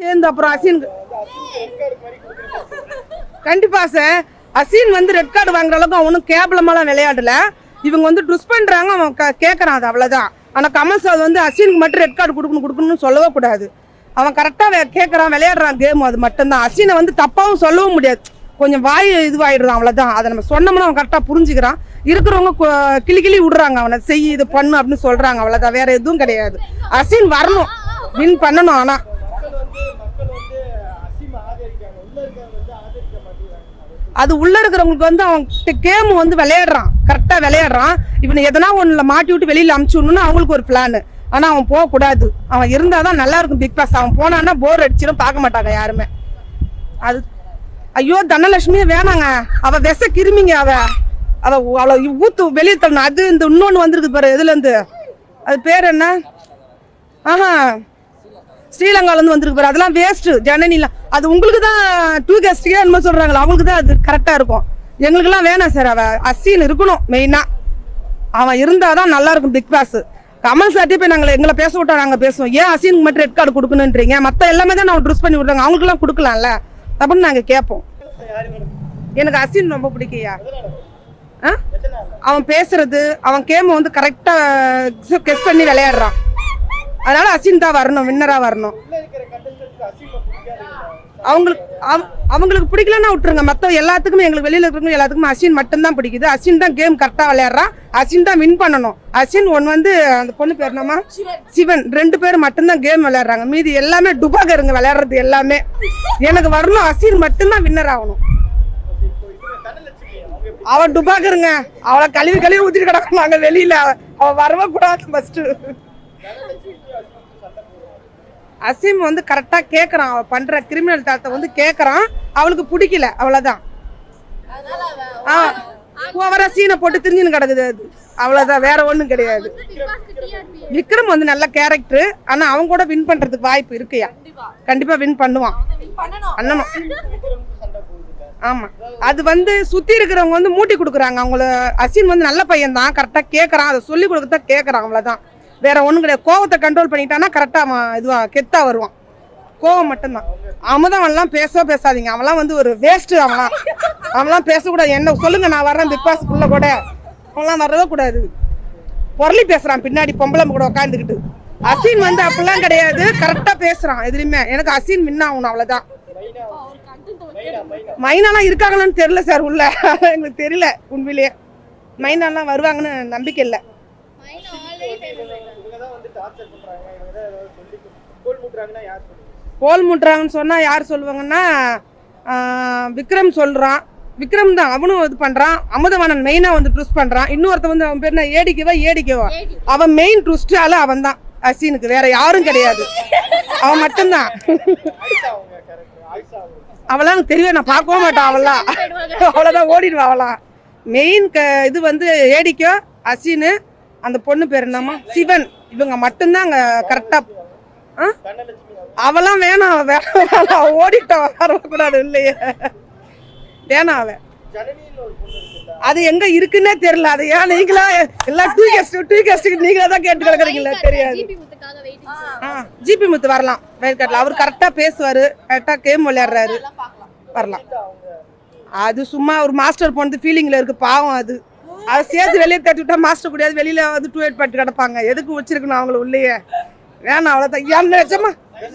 சேர்ந்து அப்புறம் அசீன் கண்டிப்பா சார் அசீன் வந்து ரெட் கார்டு வாங்குற அளவுக்கு அவனும் கேவலமாலாம் விளையாடல இவங்க வந்து ட்விஸ் பண்றாங்க அவன் க- கேக்குறான் அது அவ்வளவுதான் ஆனா கமல் சார் வந்து அசீனுக்கு மட்டும் ரெட் கார்டு கொடுக்கணும் கொடுக்கணும்னு சொல்லவே கூடாது அவன் கரெக்டா கேக்குறான் விளையாடுறான் கேம் அது மட்டும்தான் அசீனை வந்து தப்பாவும் சொல்லவும் முடியாது கொஞ்சம் வாய் இதுவாயிடுறான் அவ்வளவுதான் அதை நம்ம சொன்னோம்னா அவன் கரெக்டா புரிஞ்சுக்கிறான் இருக்கிறவங்க கு- கிளி கிளி விடுறாங்க அவனை செய் இது பண்ணு அப்படின்னு சொல்றாங்க அவ்வளவுதான் வேற எதுவும் கிடையாது அசீன் வரணும் வின் பண்ணணும் ஆனா அது உள்ள இருக்கிறவங்களுக்கு வந்து அவன் கேம் வந்து விளையாடுறான் கரெக்டா விளையாடுறான் இவனை எதனா ஒண்ணுல மாட்டி விட்டு வெளியில அமுச்சுடணும்னு அவங்களுக்கு ஒரு பிளான் ஆனா அவன் போக கூடாது அவன் இருந்தாதான் நல்லா இருக்கும் பிக் பாஸ் அவன் போனான்னா போர் அடிச்சிடும் பார்க்க மாட்டாங்க யாருமே அது ஐயோ தனலட்சுமியே வேணாங்க அவ விச கிருமிங்க அவ அவ அவளை ஊத்து வெளியே தள்ளணும் அது இந்த இன்னொன்னு வந்திருக்கு பாரு எதுல இருந்து அது பேர் என்ன ஆஹா ஸ்ரீலங்கால இருந்து வந்திருக்கு பாரு அதெல்லாம் வேஸ்ட் ஜனனிலாம் அது உங்களுக்கு தான் டூ கெஸ்ட்டுக்கே என்னமோ சொல்றாங்களா அவங்களுக்கு தான் அது கரெக்டா இருக்கும் எங்களுக்கெல்லாம் வேணாம் சார் அவ அசீன் இருக்கணும் மெயினா அவன் இருந்தாதான் நல்லா இருக்கும் பிக் பாஸ் கமல் சார்ட்டே போய் நாங்கள் எங்களை பேச விட்டா நாங்க பேசுவோம் ஏன் அசீனுக்கு மட்டும் ரெட் கார்டு கொடுக்கணுன்றீங்க மத்த எல்லாமே தான் நான் ட்ரெஸ் பண்ணி விடுறாங்க அவங்களுக்குலாம் கொடுக்கலாம்ல அப்படின்னு நாங்க கேட்போம் எனக்கு அசீன் ரொம்ப பிடிக்கையா ஆ? அவன் பேசுறது அவன் கேம் வந்து கரெக்டா கெஸ் பண்ணி விளையாடுறான் அதனால அசின் தான் வரணும் வின்னரா வரணும் அவங்களுக்கு அவ- அவங்களுக்கு பிடிக்கலன்னா விட்டுருங்க மத்த எல்லாத்துக்குமே எங்களுக்கு வெளியில இருக்கிறவங்க எல்லாத்துக்குமே அசின் மட்டும்தான் பிடிக்குது அசின் தான் கேம் கரெக்டா விளையாடுறான் அசின் தான் வின் பண்ணணும் அசின் ஒன் வந்து அந்த பொண்ணு பேர் என்னம்மா சிவன் ரெண்டு பேரும் மட்டும்தான் கேம் விளையாடுறாங்க மீதி எல்லாமே டுபாகருங்க விளையாடுறது எல்லாமே எனக்கு வரணும் அசின் மட்டும்தான் வின்னர் ஆகணும் அவ டுபாகருங்க அவளை கழுவி கழுவி ஊத்திட்டு கிடக்குறாங்க வெளியில அவ வரவே கூடாது ஃபர்ஸ்ட் அசீம் வந்து கரெக்டா கேக்குறான் அவ பண்ற கிரிமினல் தரத்தை வந்து கேக்குறான் அவளுக்கு பிடிக்கல அவ்வளவுதான் ஆ ஓவரா சீனை போட்டு திரிஞ்சுன்னு கிடக்குது அது அவ்வளவுதான் வேற ஒண்ணும் கிடையாது விக்ரம் வந்து நல்ல கேரக்டர் ஆனா அவன் கூட வின் பண்றதுக்கு வாய்ப்பு இருக்குயா கண்டிப்பா வின் பண்ணுவான் பண்ணணும் ஆமா அது வந்து சுத்தி இருக்கிறவங்க வந்து மூட்டி கொடுக்குறாங்க அவங்கள அசின் வந்து நல்ல பையன் தான் கரெக்டா கேக்குறான் அதை சொல்லி கொடுக்கத்தான் கேக்குறான் அவ்வளவுதான் வேற ஒண்ணும் கிடையாது கோவத்தை கண்ட்ரோல் பண்ணிட்டானா கரெக்டா அவன் இதுவா கெத்தா வருவான் கோவம் மட்டும்தான் அமுதவன்லாம் பேசவே பேசாதீங்க அவன்லாம் வந்து ஒரு வேஸ்ட் அவன்லாம் அவன்லாம் பேசக்கூடாது என்ன சொல்லுங்க நான் வர்றேன் பிக் பாஸ்க்குள்ள கூட அவன்லாம் வரவே கூடாது பொருளி பேசுறான் பின்னாடி பொம்பளை கூட உட்காந்துக்கிட்டு அசீன் வந்து அப்படிலாம் கிடையாது கரெக்டா பேசுறான் எதுலையுமே எனக்கு அசீன் வின் ஆகணும் அவ்வளவுதான் மைனாலாம் இருக்காங்களான்னு தெரியல சார் உள்ள எங்களுக்கு தெரியல உண்மையிலேயே மைனாலாம் வருவாங்கன்னு நம்பிக்கை இல்லை கோல் முட்டுறாங்கன்னு சொன்னா யார் சொல்லுவாங்கன்னா ஆஹ், விக்ரம் சொல்றான் விக்ரம் தான் அவனும் இது பண்றான் அமுதவாணன் மெயினா வந்து ட்ரூஸ் பண்றான் இன்னொருத்த வந்து அவன் பேர் என்ன ஏடிக்கவா ஏடிக்கவா அவன் மெயின் ட்ரூஸ்டால அவன் தான் அசீனுக்கு வேற யாரும் கிடையாது அவன் மட்டும்தான் அவளாம் எனக்கு தெரியவே நான் பார்க்கவும் மாட்டான் அவளாம் அவ்வளோதான் ஓடிடுவா அவளாம் மெயின் க இது வந்து ஏடிக்கோ அசீனு அந்த பொண்ணு பேர் என்னம்மா சிவன் இவங்க மட்டும்தான் அங்கே கரெக்டாக ஆ அவளாம் வேணாம் அவ வேணாம் வேணாம். அவ ஓடிட்டான் வரக்கூடாது இல்லையே வேணாம் அவன் அது எங்க இருக்குன்னே தெரியல அது ஏன் நீங்களா எல்லாம் டூ கெஸ்ட் டூ கெஸ்ட்டுக்கு நீங்களா தான் கேட்டு கிடக்குறீங்களா தெரியாது ஆ ஜிபி முத்து வரலாம் வயல்காட்டில் அவர் கரெக்டாக பேசுவார் கரெக்டாக கேம் விளையாடுறாரு வரலாம் அது சும்மா ஒரு மாஸ்டர் போனது ஃபீலிங்கில் இருக்கு பாவம் அது அதை சேர்த்து வெளியே தட்டி விட்டா மாஸ்டர் கூடாது வெளியில வந்து டூ எயிட் பண்ணிட்டு கிடப்பாங்க எதுக்கு வச்சிருக்கணும் அவங்கள உள்ளேயே வேணாம் அவ்வளோதான் ஏன் நிஜமா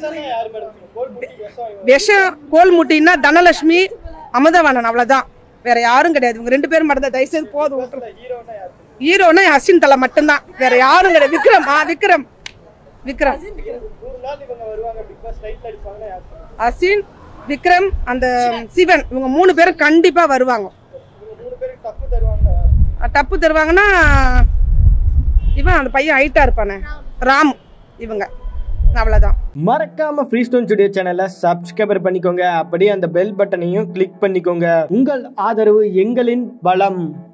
விஷம் கோல் முட்டின்னா தனலட்சுமி அமுதவாணன் அவ்வளோதான் வேற யாரும் கிடையாது இவங்க ரெண்டு பேரும் மட்டும் தான் தயவுசெய்து போதும் விட்டுரு. ஹீரோனா அசின் தலை மட்டும்தான் வேற யாரும் கிடையாது விக்ரம் ஆ விக்ரம் விக்ரம் அசின் விக்ரம் அந்த சிவன் இவங்க மூணு பேரும் கண்டிப்பா வருவாங்க அஹ் தப்பு தருவாங்கன்னா இவன் அந்த பையன் ஹைட்டா இருப்பானே ராம் இவங்க அவ்வளவுதான் மறக்காம ஃப்ரீ ஸ்டோன் ஸ்டுடியோ சேனலை சப்ஸ்கிரைபர் பண்ணிக்கோங்க அப்படியே அந்த பெல் பட்டனையும் கிளிக் பண்ணிக்கோங்க உங்கள் ஆதரவு எங்களின் பலம்